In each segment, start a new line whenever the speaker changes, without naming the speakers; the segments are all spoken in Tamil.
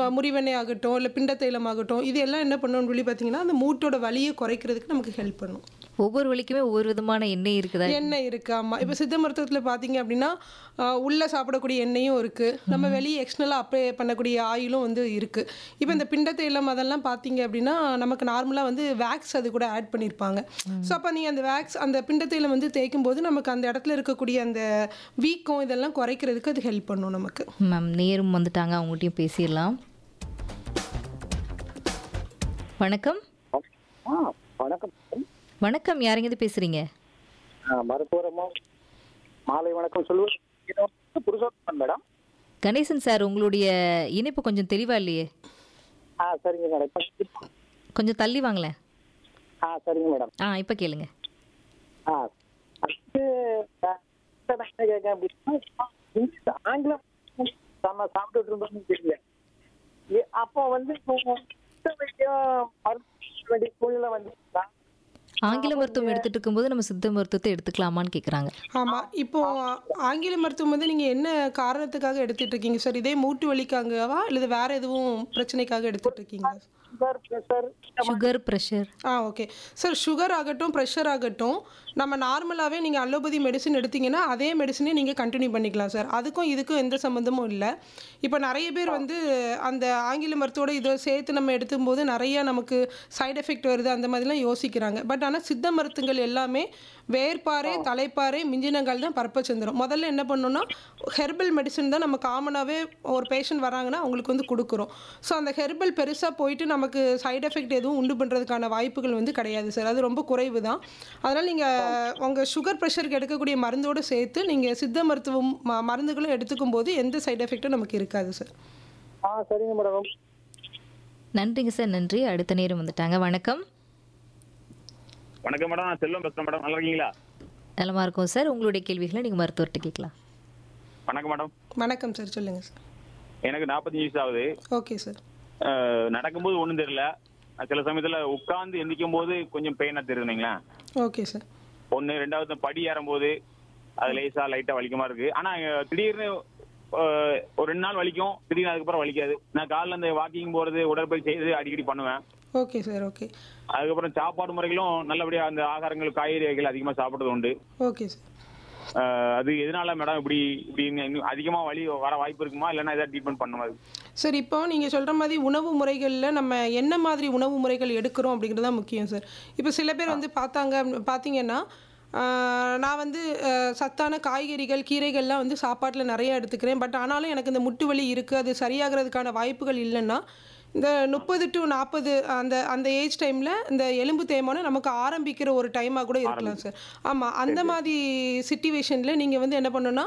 முறிவெண்ணெய் ஆகட்டும் இல்லை பிண்டத்தைலம் ஆகட்டும் இது எல்லாம் என்ன பண்ணணும்னு சொல்லி பார்த்தீங்கன்னா அந்த மூட்டோட வலியை குறைக்கிறதுக்கு நமக்கு ஹெல்ப் பண்ணும்
ஒவ்வொரு வலிக்குமே ஒவ்வொரு விதமான எண்ணெய் இருக்குதா
எண்ணெய் இருக்கு ஆமாம் இப்போ சித்த மருத்துவத்தில் பார்த்தீங்க அப்படின்னா ஆஹ், உள்ள சாப்பிடக்கூடிய எண்ணெயும் இருக்குது நம்ம வெளியே எக்ஸ்டர்னலாக அப்ளை பண்ணக்கூடிய ஆயிலும் வந்து இருக்குது இப்போ இந்த பிண்ட தைலம் அதெல்லாம் பார்த்தீங்க அப்படின்னா நமக்கு நார்மலாக வந்து வேக்ஸ் அது கூட ஆட் பண்ணியிருப்பாங்க ஸோ அப்போ நீங்கள் அந்த வேக்ஸ் அந்த பிண்ட தைலம் வந்து தேய்க்கும் போது நமக்கு அந்த இடத்துல இருக்கக்கூடிய அந்த வீக்கம் இதெல்லாம் குறைக்கிறதுக்கு அது ஹெல்ப் பண்ணும் நமக்கு
மேம் நேரும் வந்துட்டாங்க அவங்ககிட்டயும் பேசிடலாம் வணக்கம்
ஆ வணக்கம்
வணக்கம் யாருங்க பேசுறீங்க
ஆ, மருத்துவரமா மாலை வணக்கம் சொல்லுவது இது வந்து புருஷோத்தமன் மேடம்
கணேசன் சார் உங்களுடைய இணைப்பு கொஞ்சம் தெளிவா இல்லையே
ஆ சரிங்க மேடம் இப்ப-
கொஞ்சம் தள்ளி வாங்களேன்
ஆ சரிங்க மேடம்
ஆ இப்போ கேளுங்க
ஆ அடுத்து ஆ, என்ன கேட்க அப்படின்னா இங்கிலீஷ் ஆங்கிலம் நம்ம சாப்பிட்டுட்டு இருந்தோம்னு தெரியல ஏ- அப்போ வந்து இப்போ சித்த வைத்தியம் மருந்து வேண்டிய சூழ்நிலை வந்து
ஆங்கில மருத்துவம் எடுத்துட்டு இருக்கும்போது நம்ம சித்த மருத்துவத்தை எடுத்துக்கலாமான்னு கேட்குறாங்க
ஆமாம் இப்போ ஆங்கில மருத்துவம் வந்து நீங்கள் என்ன காரணத்துக்காக எடுத்துட்டு இருக்கீங்க சார் இதே மூட்டு வலிக்காகவா இல்லை வேற எதுவும் பிரச்சனைக்காக எடுத்துட்டு இருக்கீங்களா
சுகர் ப்ரெஷர்
சுகர் ப்ரெஷர்
ஆ ஓகே சார் சுகர் ஆகட்டும் ப்ரெஷர் ஆகட்டும் நம்ம நார்மலாகவே நீங்கள் அலோபதி மெடிசன் எடுத்தீங்கன்னா அதே மெடிசனே நீங்கள் கண்டினியூ பண்ணிக்கலாம் சார் அதுக்கும் இதுக்கும் எந்த சம்மந்தமும் இல்லை இப்போ நிறைய பேர் வந்து அந்த ஆங்கில மருத்துவோட இதை சேர்த்து நம்ம எடுத்தும்போது நிறைய நமக்கு சைடு எஃபெக்ட் வருது அந்த மாதிரிலாம் யோசிக்கிறாங்க பட் ஆனால் சித்த மருத்துவங்கள் எல்லாமே வேர்பாறை தலைப்பாறை மிஞ்சினங்கள் தான் பரப்பச்சந்திரம் முதல்ல என்ன பண்ணணும்னா ஹெர்பல் மெடிசன் தான் நம்ம காமனாகவே ஒரு பேஷண்ட் வராங்கன்னா அவங்களுக்கு வந்து கொடுக்குறோம் ஸோ அந்த ஹெர்பல் பெருசாக போயிட்டு நமக்கு சைடு எஃபெக்ட் எதுவும் உண்டு பண்ணுறதுக்கான வாய்ப்புகள் வந்து கிடையாது சார் அது ரொம்ப குறைவு தான் அதனால் நீங்கள் உங்கள் சுகர் ப்ரெஷருக்கு எடுக்கக்கூடிய மருந்தோடு சேர்த்து நீங்கள் சித்த மருத்துவம் ம- மருந்துகளும் எடுத்துக்கும் போது எந்த சைடு எஃபெக்ட்டும் நமக்கு இருக்காது சார்
ஆ சரிங்க மேடம்
நன்றிங்க சார் நன்றி அடுத்த நேரம் வந்துட்டாங்க வணக்கம்
வணக்கம் மேடம் நான் செல்வம் பேசுறேன் மேடம் நல்லா இருக்கீங்களா
நலமா இருக்கும் சார் உங்களுடைய கேள்விகளை நீங்கள் மருத்துவர்கிட்ட கேட்கலாம்
வணக்கம் மேடம்
வணக்கம் சார் சொல்லுங்கள் சார்
எனக்கு நாற்பத்தஞ்சு வயசு ஆகுது
ஓகே சார்
அஹ், நடக்கும்போது ஒன்றும் தெரியல சில சமயத்துல உட்கார்ந்து எந்திக்கும் போது கொஞ்சம் பெயினா தெரியுதுங்களா
ஓகே சார்
ஒன்று ரெண்டாவது படி ஏறும்போது அது லேசா லைட்டா வலிக்கமா இருக்கு ஆனா அஹ், திடீர்னு அஹ், ஒரு ரெண்டு நாள் வலிக்கும் திடீர்னு அதுக்கப்புறம் வலிக்காது நான் காலைல இந்த வாக்கிங் போறது உடற்பயிற்சி செய்து அடிக்கடி பண்ணுவேன்
ஓகே சார் ஓகே
அதுக்கப்புறம் சாப்பாடு முறைகளும் நல்லபடியா அந்த ஆகாரங்கள் காய்கறி வகைகள் அதிகமா சாப்பிடுறது உண்டு
ஓகே சார்
அஹ், அது எதனால மேடம் இப்படி இப்படி இன்னும் அதிகமா வலி வர வாய்ப்பு இருக்குமா இல்லைன்னா ஏதாவது ட்ரீட்மெண்ட் பண்ணுமா அது
சார் இப்போ நீங்கள் சொல்கிற மாதிரி உணவு முறைகளில் நம்ம என்ன மாதிரி உணவு முறைகள் எடுக்கிறோம் அப்படிங்கிறது தான் முக்கியம் சார் இப்போ சில பேர் வந்து பார்த்தாங்க அப்படி- பார்த்தீங்கன்னா ஆஹ், நான் வந்து ஆஹ், சத்தான காய்கறிகள் கீரைகள்லாம் வந்து சாப்பாட்டில் நிறைய எடுத்துக்கிறேன் பட் ஆனாலும் எனக்கு இந்த முட்டு வலி இருக்குது அது சரியாகிறதுக்கான வாய்ப்புகள் இல்லைன்னா இந்த முப்பது டு நாற்பது அந்த அந்த ஏஜ் டைமில் இந்த எலும்பு தேய்மானம் நமக்கு ஆரம்பிக்கிற ஒரு டைமாக கூட இருக்கலாம் சார் ஆமாம் அந்த மாதிரி சுச்சுவேஷனில் நீங்கள் வந்து என்ன பண்ணணும்னா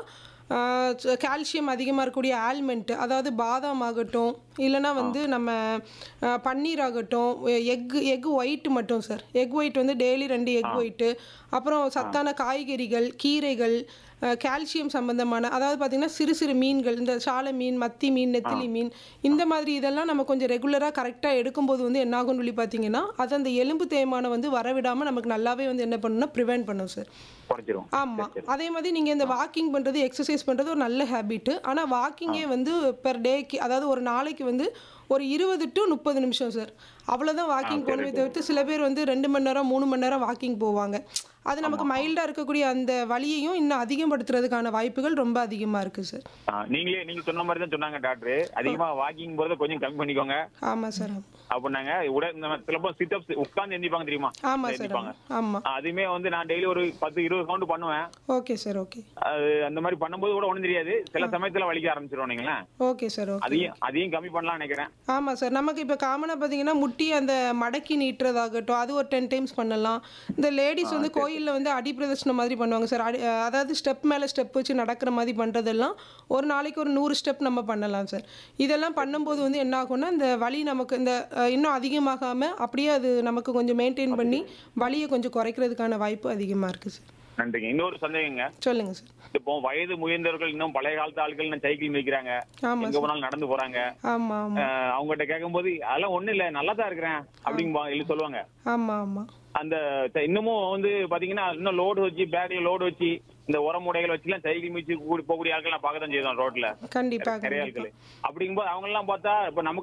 கால்சியம் அதிகமாக இருக்கக்கூடிய ஆல்மெண்ட் அதாவது பாதாம் ஆகட்டும் இல்லைன்னா வந்து நம்ம ஆஹ், பன்னீர் ஆகட்டும் எக் எக் ஒயிட் மட்டும் சார் எக் ஒயிட் வந்து டெய்லி ரெண்டு எக் ஒயிட்டு அப்புறம் சத்தான காய்கறிகள் கீரைகள் கால்சியம் சம்பந்தமான அதாவது பார்த்திங்கன்னா சிறு சிறு மீன்கள் இந்த சாலை மீன் மத்தி மீன் நெத்திலி மீன் இந்த மாதிரி இதெல்லாம் நம்ம கொஞ்சம் ரெகுலராக கரெக்டாக எடுக்கும்போது வந்து என்ன ஆகும்னு சொல்லி பார்த்தீங்கன்னா அது அந்த எலும்பு தேய்மானம் வந்து வரவிடாமல் நமக்கு நல்லாவே வந்து என்ன பண்ணணும்னா ப்ரிவென்ட் பண்ணும் சார்
குறைச்சிரும்
ஆமாம் அதே மாதிரி நீங்கள் இந்த வாக்கிங் பண்ணுறது எக்ஸசைஸ் பண்ணுறது ஒரு நல்ல ஹேபிட்டு ஆனால் வாக்கிங்கே வந்து பெர் டேக்கு அதாவது ஒரு நாளைக்கு வந்து ஒரு இருபது டு முப்பது நிமிஷம் சார் அவ்வளோதான் வாக்கிங் போகணுமே தவிர்த்து சில பேர் வந்து ரெண்டு மணி நேரம் மூணு மணி நேரம் வாக்கிங் போவாங்க அது நமக்கு மைல்டாக இருக்கக்கூடிய அந்த வலியையும் இன்னும் அதிகப்படுத்துறதுக்கான வாய்ப்புகள் ரொம்ப அதிகமாக இருக்குது சார்
ஆ, நீங்களே நீங்க சொன்ன மாதிரி தான் சொன்னாங்க டாக்டர் அதிகமா வாக்கிங் போறத கொஞ்சம் கம்மி பண்ணிக்கோங்க
ஆமாம் சார்
அப்படின்னாங்க உட இந்த சிலப்போ சிட்டப்ஸ் உட்கார்ந்து எந்திப்பாங்க தெரியுமா
ஆமாம் சார்
எந்திப்பாங்க
ஆமாம்
அதுமே வந்து நான் டெய்லி ஒரு பத்து இருபது கவுண்ட் பண்ணுவேன்
ஓகே சார் ஓகே
அது அந்த மாதிரி பண்ணும்போது கூட ஒண்ணும் தெரியாது சில சமயத்துல வலிக்க ஆரம்பிச்சிரும் நீங்களேன்
ஓகே சார் ஓகே
அதையும் அதையும் கம்மி பண்ணலாம்னு நினைக்கிறேன்
ஆமாம் சார் நமக்கு இப்போ காமனாக பார்த்தீங்கன்னா முட்டி அந்த மடக்கி நீட்டுறதாகட்டும் அது ஒரு டென் டைம்ஸ் பண்ணலாம் இந்த லேடிஸ் வந்து கோயிலில் வந்து அடி பிரதர்ஷனம் மாதிரி பண்ணுவாங்க சார் அடி அஹ் அதாவது ஸ்டெப் மேலே ஸ்டெப் வச்சு நடக்கிற மாதிரி பண்ணுறதெல்லாம் ஒரு நாளைக்கு ஒரு நூறு ஸ்டெப் நம்ம பண்ணலாம் சார் இதெல்லாம் பண்ணும்போது வந்து என்ன ஆகும்னா இந்த வலி நமக்கு இந்த அஹ், இன்னும் அதிகமாகாமல் அப்படியே அது நமக்கு கொஞ்சம் மெயின்டைன் பண்ணி வலியை கொஞ்சம் குறைக்கிறதுக்கான வாய்ப்பு அதிகமாக இருக்குது சார்
நன்றிங்க இன்னொரு சந்தேகங்க
சொல்லுங்கள் சார்
இப்போ வயது முயர்ந்தவர்கள் இன்னும் பழைய காலத்து ஆட்கள் இன்னும் சைக்கிள் வைக்கிறாங்க
ஆமாம்
எங்க போனாலும் நடந்து போறாங்க
ஆமாம் ஆமாம்
அஹ், அவங்ககிட்ட கேட்கும்போது அதெல்லாம் ஒண்ணும் இல்ல நல்லா தான் இருக்கிறேன் அப்படிங்க இல்ல சொல்லுவாங்க
ஆமாம் ஆமாம்
அந்த ச- இன்னமும் வந்து பாத்தீங்கன்னா இன்னும் லோடு வச்சு பேக்ல லோடு வச்சு இந்த உரம் உடைகள் வச்சுலாம் சைக்கிள் மிச்சு கூடி போகக்கூடிய ஆட்கள் நான் பார்க்க தான் செய்தோம் ரோட்ல
கண்டிப்பாக
நிறைய
கண்டிப்பாக
ஆட்கள் அப்படிங்கும்போது அவங்க எல்லாம் பார்த்தா இப்ப நமக்கு